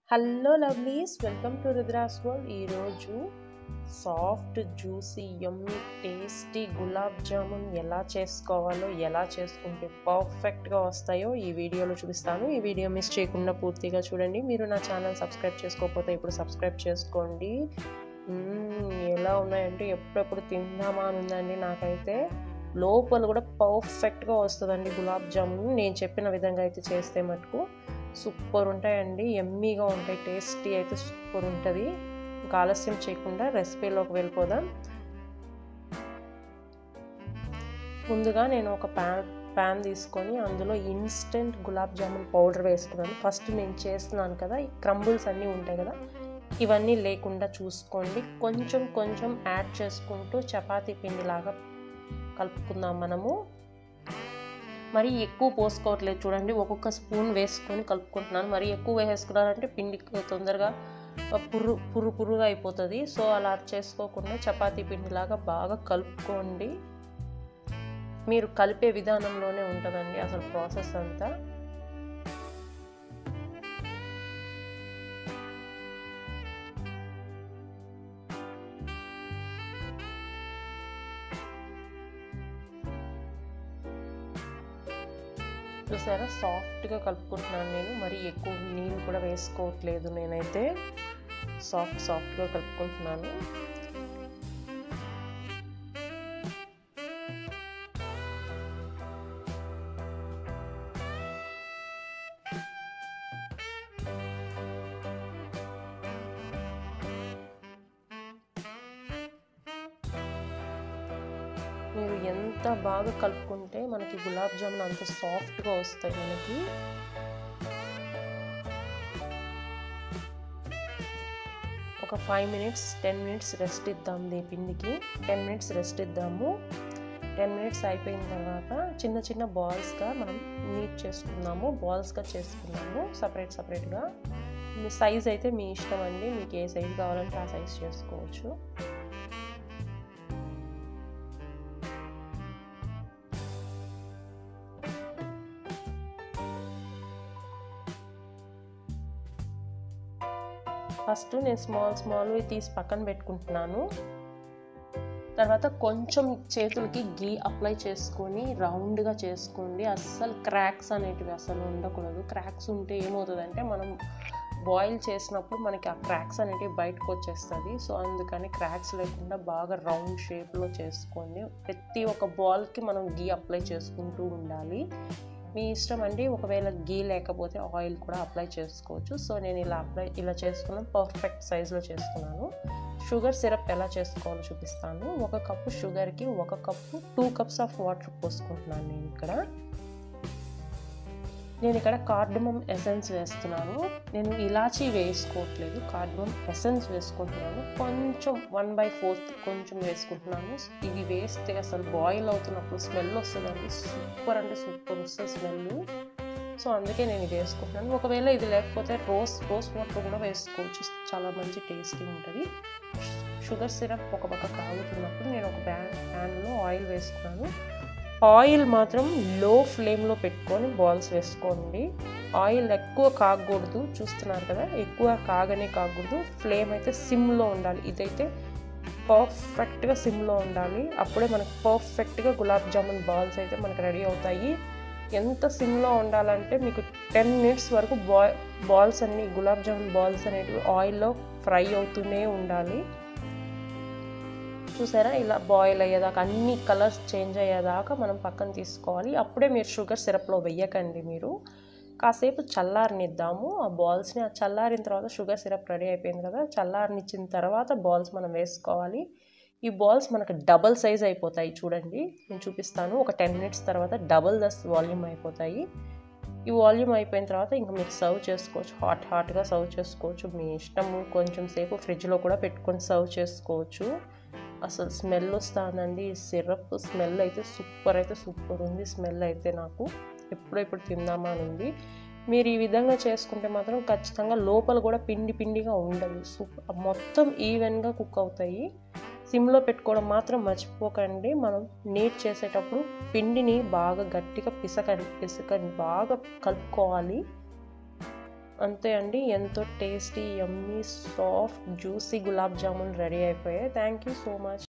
hello lovelies welcome to Rudra's world ఈరోజు soft juicy yummy tasty gulab jamun ఎలా చేసుకోవాలో ఎలా చేసుకుంటే పర్ఫెక్ట్గా వస్తాయో ఈ వీడియోలో చూపిస్తాను ఈ వీడియో మిస్ చేయకుండా పూర్తిగా చూడండి మీరు నా ఛానల్ సబ్స్క్రైబ్ చేసుకోకపోతే ఇప్పుడు సబ్స్క్రైబ్ చేసుకోండి మ్మ్, ఎలా ఉన్నాయంటే ఎప్పుడెప్పుడు తిందామా అని ఉందండి నాకైతే లోపల కూడా పర్ఫెక్ట్గా వస్తుందండి గులాబ్ జామున్ నేను చెప్పిన విధంగా అయితే చేస్తే మటుకు సూపర్ ఉంటాయండి ఎమ్మీగా ఉంటాయి టేస్టీ అయితే సూపర్ ఉంటుంది ఇంకా ఆలస్యం చేయకుండా రెసిపీలోకి వెళ్ళిపోదాం ముందుగా నేను ఒక ప్యాన్ ప్యాన్ తీసుకొని అందులో ఇన్స్టెంట్ గులాబ్ జామున్ పౌడర్ వేసుకున్నాను ఫస్ట్ నేను చేస్తున్నాను కదా ఈ క్రంబుల్స్ అన్నీ ఉంటాయి కదా ఇవన్నీ లేకుండా చూసుకోండి కొంచెం కొంచెం యాడ్ చేసుకుంటూ చపాతీ పిండిలాగా కలుపుకుందాం మనము మరి ఎక్కువ పోసుకోవట్లేదు చూడండి ఒక్కొక్క స్పూన్ వేసుకొని కలుపుకుంటున్నాను మరి ఎక్కువ వేసేసుకున్నారంటే పిండి తొందరగా పుర్రు పుర్రు పురుగా అయిపోతుంది సో అలా చేసుకోకుండా చపాతీ పిండిలాగా బాగా కలుపుకోండి మీరు కలిపే విధానంలోనే ఉంటుందండి అసలు ప్రాసెస్ అంతా చూసారా సాఫ్ట్గా కలుపుకుంటున్నాను నేను మరి ఎక్కువ నీళ్ళు కూడా వేసుకోవట్లేదు నేనైతే సాఫ్ట్ సాఫ్ట్గా కలుపుకుంటున్నాను మీరు ఎంత బాగా కలుపుకుంటే మనకి గులాబ్ జామున్ అంత సాఫ్ట్గా వస్తాయి మనకి ఒక five minutes ten minutes rest ఇద్దాం దీ పిండికి టెన్ మినిట్స్ రెస్ట్ ఇద్దాము టెన్ మినిట్స్ అయిపోయిన తర్వాత చిన్న చిన్న బాల్స్గా మనం నీట్ చేసుకుందాము బాల్స్గా చేసుకున్నాము సపరేట్ సపరేట్గా మీ సైజ్ అయితే మీ ఇష్టం అండి మీకు ఏ సైజ్ కావాలంటే ఆ సైజ్ చేసుకోవచ్చు ఫస్ట్ నేను స్మాల్ స్మాల్ తీసి పక్కన పెట్టుకుంటున్నాను తర్వాత కొంచెం చేతులకి గీ అప్లై చేసుకొని రౌండ్గా చేసుకోండి అస్సలు క్రాక్స్ అనేటివి అసలు ఉండకూడదు క్రాక్స్ ఉంటే ఏమవుతుందంటే మనం బాయిల్ చేసినప్పుడు మనకి ఆ క్రాక్స్ అనేటివి బయటకు వచ్చేస్తుంది సో అందుకని క్రాక్స్ లేకుండా బాగా రౌండ్ షేప్లో చేసుకోండి ప్రతి ఒక్క బాల్కి మనం గీ అప్లై చేసుకుంటూ ఉండాలి మీ ఇష్టం అండి ఒకవేళ గీ లేకపోతే ఆయిల్ కూడా అప్లై చేసుకోవచ్చు సో నేను ఇలా అప్లై ఇలా చేసుకున్నాను పర్ఫెక్ట్ సైజులో చేసుకున్నాను షుగర్ సిరప్ ఎలా చేసుకోవాలో చూపిస్తాను ఒక కప్పు షుగర్కి ఒక cup two cups of water పోసుకుంటున్నాను నేను ఇక్కడ నేను ఇక్కడ కార్డమమ్ ఎసెన్స్ వేస్తున్నాను నేను ఇలాచీ వేసుకోవట్లేదు కార్డమమ్ ఎసెన్స్ వేసుకుంటున్నాను కొంచెం వన్ బై ఫోర్త్ కొంచెం వేసుకుంటున్నాను ఇవి వేస్తే అసలు బాయిల్ అవుతున్నప్పుడు స్మెల్ వస్తుందండి సూపర్ అంటే సూపర్ వస్తుంది స్మెల్ సో అందుకే నేను ఇది వేసుకుంటున్నాను ఒకవేళ ఇది లేకపోతే రోస్ రోస్ వాటర్ కూడా వేసుకోవచ్చు చాలా మంచి టేస్టీ ఉంటుంది షుగర్ సిరప్ ఒక పక్క కాగుతున్నప్పుడు నేను ఒక ప్యాన్ ప్యాన్లో ఆయిల్ వేసుకున్నాను ఆయిల్ మాత్రం లో ఫ్లేమ్లో పెట్టుకొని బాల్స్ వేసుకోండి ఆయిల్ ఎక్కువ కాగకూడదు చూస్తున్నారు కదా ఎక్కువ కాగనే కాకూడదు ఫ్లేమ్ అయితే సిమ్లో ఉండాలి ఇదైతే పర్ఫెక్ట్గా సిమ్లో ఉండాలి అప్పుడే మనకు పర్ఫెక్ట్గా గులాబ్ జామున్ బాల్స్ అయితే మనకు రెడీ అవుతాయి ఎంత సిమ్లో ఉండాలంటే మీకు టెన్ మినిట్స్ వరకు బా బాల్స్ అన్ని గులాబ్ జామున్ బాల్స్ అనేటివి ఆయిల్లో ఫ్రై అవుతూనే ఉండాలి చూసారా ఇలా బాయిల్ అయ్యేదాకా అన్ని కలర్స్ చేంజ్ అయ్యేదాకా మనం పక్కన తీసుకోవాలి అప్పుడే మీరు షుగర్ సిరప్లో వెయ్యకండి మీరు కాసేపు చల్లారనిద్దాము ఆ బాల్స్ని ఆ చల్లారిన తర్వాత షుగర్ సిరప్ రెడీ అయిపోయింది కదా చల్లారనిచ్చిన తర్వాత బాల్స్ మనం వేసుకోవాలి ఈ బాల్స్ మనకు డబల్ సైజ్ అయిపోతాయి చూడండి నేను చూపిస్తాను ఒక టెన్ మినిట్స్ తర్వాత డబల్ దస్ వాల్యూమ్ అయిపోతాయి ఈ వాల్యూమ్ అయిపోయిన తర్వాత ఇంకా మీరు సర్వ్ చేసుకోవచ్చు హాట్ హాట్గా సర్వ్ చేసుకోవచ్చు మీ ఇష్టము కొంచెం సేపు ఫ్రిడ్జ్లో కూడా పెట్టుకొని సర్వ్ చేసుకోవచ్చు అసలు స్మెల్ వస్తుందండి ఈ సిరప్ స్మెల్ అయితే సూపర్ అయితే సూపర్ ఉంది స్మెల్ అయితే నాకు ఎప్పుడెప్పుడు తిందామా అని ఉంది మీరు ఈ విధంగా చేసుకుంటే మాత్రం ఖచ్చితంగా లోపల కూడా పిండి పిండిగా ఉండదు సూపర్ మొత్తం ఈవెన్గా కుక్ అవుతాయి సిమ్లో పెట్టుకోవడం మాత్రం మర్చిపోకండి మనం నీట్ చేసేటప్పుడు పిండిని బాగా గట్టిగా పిసకండి పిసకండి బాగా కలుపుకోవాలి అంతే అండి ఎంతో tasty yummy soft juicy gulab jamun ready అయిపోయాయి థ్యాంక్ యూ సో మచ్